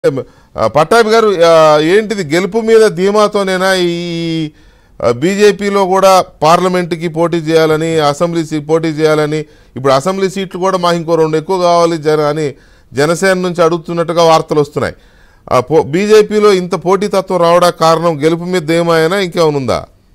ఆ, పట్టాభి గారు ఆ, ఏంటిది గెలుపు మీద ధీమాతోనేనా ఈ బీజేపీలో కూడా పార్లమెంటుకి పోటీ చేయాలని అసెంబ్లీ సీ పోటీ చేయాలని ఇప్పుడు అసెంబ్లీ సీట్లు కూడా మాకు ఇంకో రెండు ఎక్కువ కావాలి జన అని జనసేన నుంచి అడుగుతున్నట్టుగా వార్తలు వస్తున్నాయి ఆ, పో- బీజేపీలో ఇంత పోటీతత్వం రావడానికి కారణం గెలుపు మీద ధీమాయనా ఇంకేమైనా ఉందా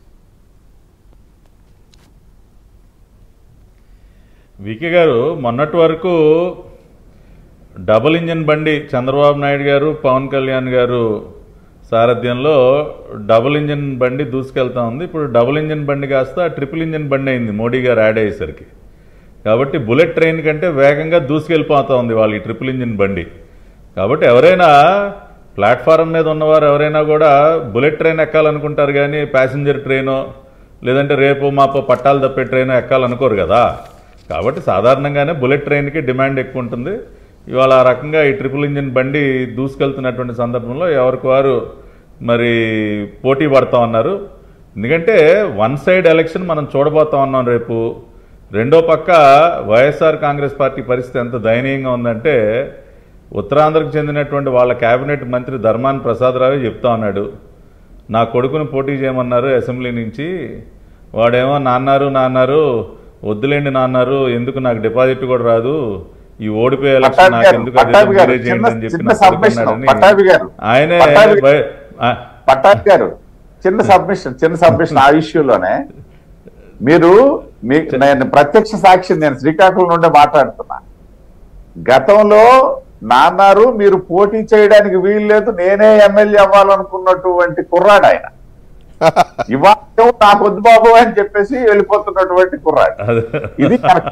వికే గారు మొన్నటి వరకు డబుల్ ఇంజిన్ బండి చంద్రబాబు నాయుడు గారు పవన్ కళ్యాణ్ గారు సారథ్యంలో డబుల్ ఇంజిన్ బండి దూసుకెళ్తా ఉంది ఇప్పుడు డబుల్ ఇంజిన్ బండి కాస్త ట్రిపుల్ ఇంజిన్ బండి అయింది మోడీ గారు యాడ్ అయ్యేసరికి కాబట్టి బుల్లెట్ ట్రైన్ కంటే వేగంగా దూసుకెళ్ళిపోతా ఉంది వాళ్ళ ఈ ట్రిపుల్ ఇంజిన్ బండి కాబట్టి ఎవరైనా ప్లాట్ఫారం మీద ఉన్నవారు ఎవరైనా కూడా బుల్లెట్ ట్రైన్ ఎక్కాలనుకుంటారు కానీ ప్యాసింజర్ ట్రైనో లేదంటే రేపు మాపో పట్టాలు తప్పే ట్రైన్ ఎక్కాలనుకోరు కదా కాబట్టి సాధారణంగానే బుల్లెట్ ట్రైన్కి డిమాండ్ ఎక్కువ ఉంటుంది ఇవాళ ఆ రకంగా ఈ ట్రిపుల్ ఇంజిన్ బండి దూసుకెళ్తున్నటువంటి సందర్భంలో ఎవరికి వారు మరి పోటీ పడతా ఉన్నారు ఎందుకంటే వన్ సైడ్ ఎలక్షన్ మనం చూడబోతా ఉన్నాం రేపు రెండో పక్క వైఎస్ఆర్ కాంగ్రెస్ పార్టీ పరిస్థితి ఎంత దయనీయంగా ఉందంటే ఉత్తరాంధ్రకు చెందినటువంటి వాళ్ళ కేబినెట్ మంత్రి ధర్మాన్ ప్రసాదరావే చెప్తా ఉన్నాడు నా కొడుకును పోటీ చేయమన్నారు అసెంబ్లీ నుంచి వాడేమో నాన్నారు నాన్నారు వద్దులేండి నాన్నారు ఎందుకు నాకు డిపాజిట్ కూడా రాదు ఈ ఓడిపోయే ఎలక్షన్ నాకు పట్టాభి ఎందుకు గారు, అదేదో పట్టాభి గారు, మీరే చేయండి అని చిన్న- చెప్పి చిన్న నాకు submission, కొడుకున్నాడని పట్టాభి గారు, ఆయనే పట్టాభి- బయ- ఆ, పట్టాభి గారు చిన్న సబ్మిషన్ చిన్న సబ్మిషన్ ఆ ఇష్యూలోనే మీరు మీ నేను ప్రత్యక్ష సాక్షి నేను శ్రీకాకుళం నుండి మాట్లాడుతున్నా గతంలో నాన్నారు మీరు పోటీ చేయడానికి వీలు లేదు నేనే ఎమ్మెల్యే అవ్వాలనుకున్నటువంటి కుర్రాడు ఆయన ఇవాళ నాకు వద్దు బాబు అని చెప్పేసి వెళ్ళిపోతున్నటువంటి కుర్రాడు అదే. ఇది correct.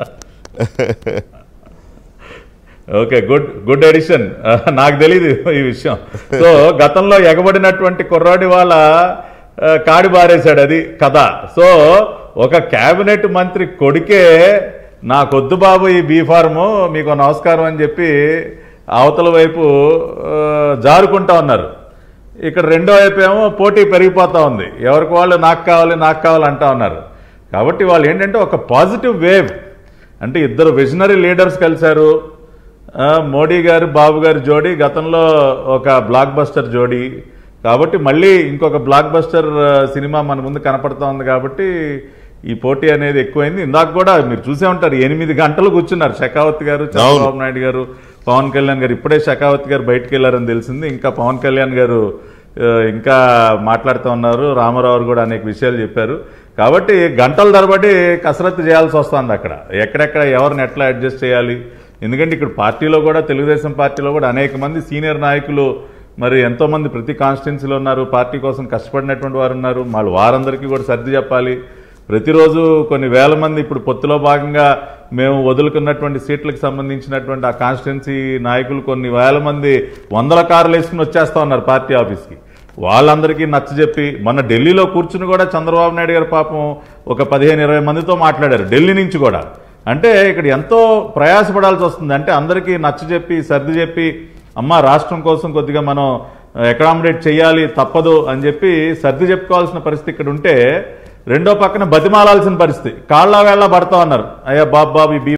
Okay good good edition నాకు తెలియదు ఈ విషయం సో గతంలో ఎగబడినటువంటి కుర్రాడి వాళ్ళ ఆ, కాడి బారేశాడు అది కథ సో ఒక కేబినెట్ మంత్రి కొడుకే నాకొద్దు బాబు ఈ బీ ఫార్ము మీకు నమస్కారం అని చెప్పి అవతల వైపు ఆ, జారుకుంటా ఉన్నారు ఇక్కడ రెండో వైపు ఏమో పోటీ పెరిగిపోతా ఉంది ఎవరికి వాళ్ళు నాకు కావాలి నాకు కావాలి అంటా ఉన్నారు కాబట్టి వాళ్ళు ఏంటంటే ఒక పాజిటివ్ వేవ్ అంటే ఇద్దరు విజనరీ లీడర్స్ కలిశారు ఆ, మోడీ గారు బాబు గారి జోడీ గతంలో ఒక బ్లాక్ బస్టర్ జోడీ కాబట్టి మళ్ళీ ఇంకొక బ్లాక్ బస్టర్ ఆ, సినిమా మన ముందు కనపడతా ఉంది కాబట్టి ఈ పోటీ అనేది ఎక్కువైంది ఇందాక కూడా మీరు చూసే ఉంటారు ఎనిమిది గంటలు కూర్చున్నారు షెకావత్ గారు చంద్రబాబు నాయుడు గారు పవన్ కళ్యాణ్ గారు ఇప్పుడే షెకావత్ గారు బయటకు వెళ్ళారని తెలిసింది ఇంకా పవన్ కళ్యాణ్ గారు ఆ, ఇంకా మాట్లాడుతూ ఉన్నారు రామారావు గారు కూడా అనేక విషయాలు చెప్పారు కాబట్టి గంటల తరబడి కసరత్తు చేయాల్సి వస్తుంది అక్కడ ఎక్కడెక్కడ ఎవరిని ఎట్లా అడ్జస్ట్ చేయాలి ఎందుకంటే ఇక్కడ పార్టీలో కూడా తెలుగుదేశం పార్టీలో కూడా అనేక మంది సీనియర్ నాయకులు మరి ఎంతో మంది ప్రతి కాన్స్టిట్యున్సీలో ఉన్నారు పార్టీ కోసం కష్టపడినటువంటి వారు ఉన్నారు వాళ్ళు వారందరికీ కూడా సర్ది చెప్పాలి ప్రతిరోజు కొన్ని వేల మంది ఇప్పుడు పొత్తులో భాగంగా మేము వదులుకున్నటువంటి సీట్లకు సంబంధించినటువంటి ఆ కాన్స్టిట్యున్సీ నాయకులు కొన్ని వేల మంది వందల కార్లు వేసుకుని వచ్చేస్తా ఉన్నారు పార్టీ ఆఫీస్కి వాళ్ళందరికీ నచ్చజెప్పి మొన్న ఢిల్లీలో కూర్చుని కూడా చంద్రబాబు నాయుడు గారు పాపం ఒక పదిహేను ఇరవై మందితో మాట్లాడారు ఢిల్లీ నుంచి కూడా అంటే ఇక్కడ ఎంతో ప్రయాసపడాల్సి వస్తుంది అంటే అందరికీ నచ్చజెప్పి సర్ది చెప్పి అమ్మ రాష్ట్రం కోసం కొద్దిగా మనం అకామిడేట్ చేయాలి తప్పదు అని చెప్పి సర్ది చెప్పుకోవాల్సిన పరిస్థితి ఇక్కడ ఉంటే రెండో పక్కన బతిమాలాల్సిన పరిస్థితి కాళ్ళ వేళ్ళ పడతా ఉన్నారు అయ్యా బాబు బాబు ఈ బీ